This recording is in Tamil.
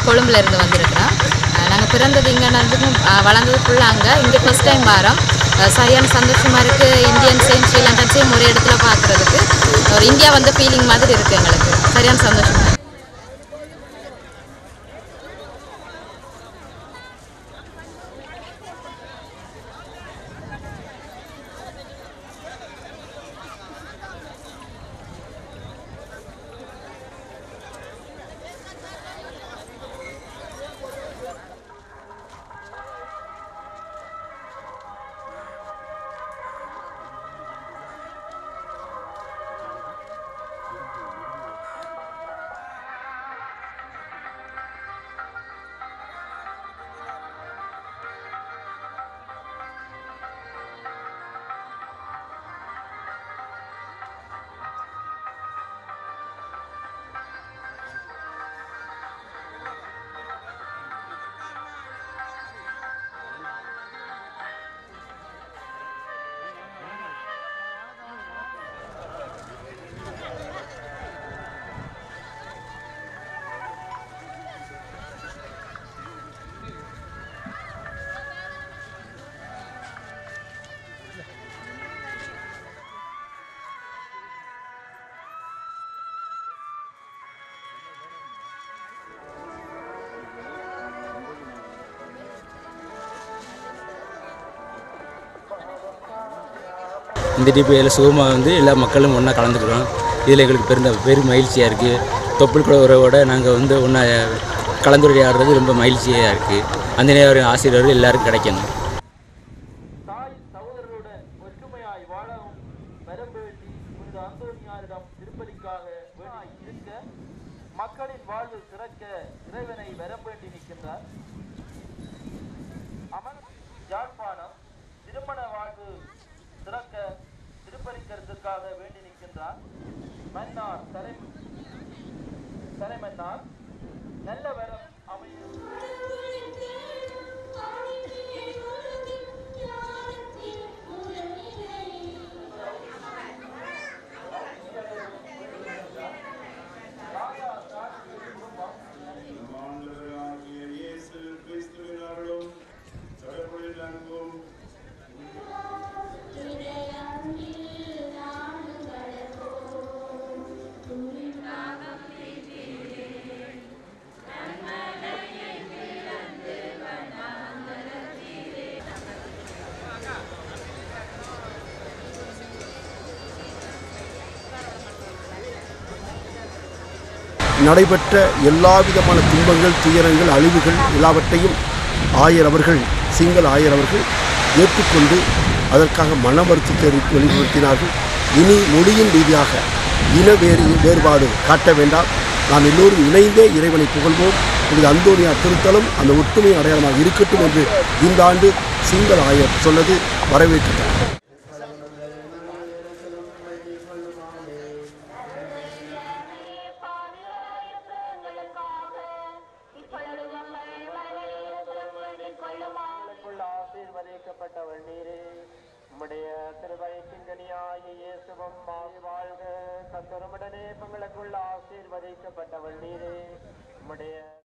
கொழும்புல இருந்து வந்திருக்கிறோம் நாங்கள் பிறந்தது இங்கே நடந்துக்கும் வளர்ந்தது ஃபுல்லாக அங்கே இங்கே ஃபர்ஸ்ட் டைம் வரோம் அஹ் சரியான சந்தோஷமாக இருக்குது இந்தியன்ஸையும் ஸ்ரீலங்கன்ஸையும் ஒரு இடத்துல பார்க்குறதுக்கு ஒரு இந்தியா வந்த ஃபீலிங் மாதிரி இருக்குது எங்களுக்கு சரியான சந்தோஷமாக இருக்கு. இந்த டிபியில் சுகமாக வந்து எல்லா மக்களும் ஒன்றா கலந்துக்கிறோம் இதில் எங்களுக்கு பெருந்த பெரும் மகிழ்ச்சியாக இருக்குது தொப்புள் கூட உறவோட நாங்கள் வந்து ஒன்றா கலந்துரையாடுறது ரொம்ப மகிழ்ச்சியாக இருக்குது அந்த நேரம் ஆசிரியர்கள் எல்லாருக்கும் கிடைக்கணும் தாய் சகோதரருடன் ஒற்றுமையாய் வாழவும் வரம் வேண்டி புனித அந்தோனியாரிடம் திருப்பலிக்காக வேண்டி இருக்க மக்களின் வாழ்வு சிறக்க இறைவனை வரம் வேண்டி நிற்கின்றார் அமர் யாழ்ப்பாணம் திருமண வாழ்வு சிறக்க திருப்பலிக்கிறதுக்காக வேண்டி நிற்கின்றார் மன்னார் தலை தலைமன்னார் நல்ல வரம் அமையும் ஆண்டவராகிய இயேசு கிறிஸ்துவின் அருளும் கடவுளின் அன்பும் நடைபெற்ற எல்லா விதமான துன்பங்கள் துயரங்கள் அழிவுகள் எல்லாவற்றையும் ஆயர் அவர்கள் சிங்கள ஆயர் அவர்கள் ஏற்றுக்கொண்டு அதற்காக மன வருத்தத்தை வெளிப்படுத்தினார்கள் இனி மொழியின் ரீதியாக இன வேறு வேறுபாடு காட்ட வேண்டாம் நாம் எல்லோரும் இணைந்தே இறைவனை புகழ்வோம் இது அந்தோனியார் திருத்தலம் அந்த ஒற்றுமை அடையாளமாக இருக்கட்டும் என்று இந்த ஆண்டு சிங்கள ஆயர் சொன்னது வரவேற்கிறார் உள்ள ஆசீர்வதிக்கப்பட்டவள் நீரே உம்முடைய திருவயிற்றின் கனியாய இயேசுவும் மாறி வாழ்க கத்தருமுடனே பங்களுக்குள்ள ஆசீர்வதிக்கப்பட்டவள் நீரே உம்முடைய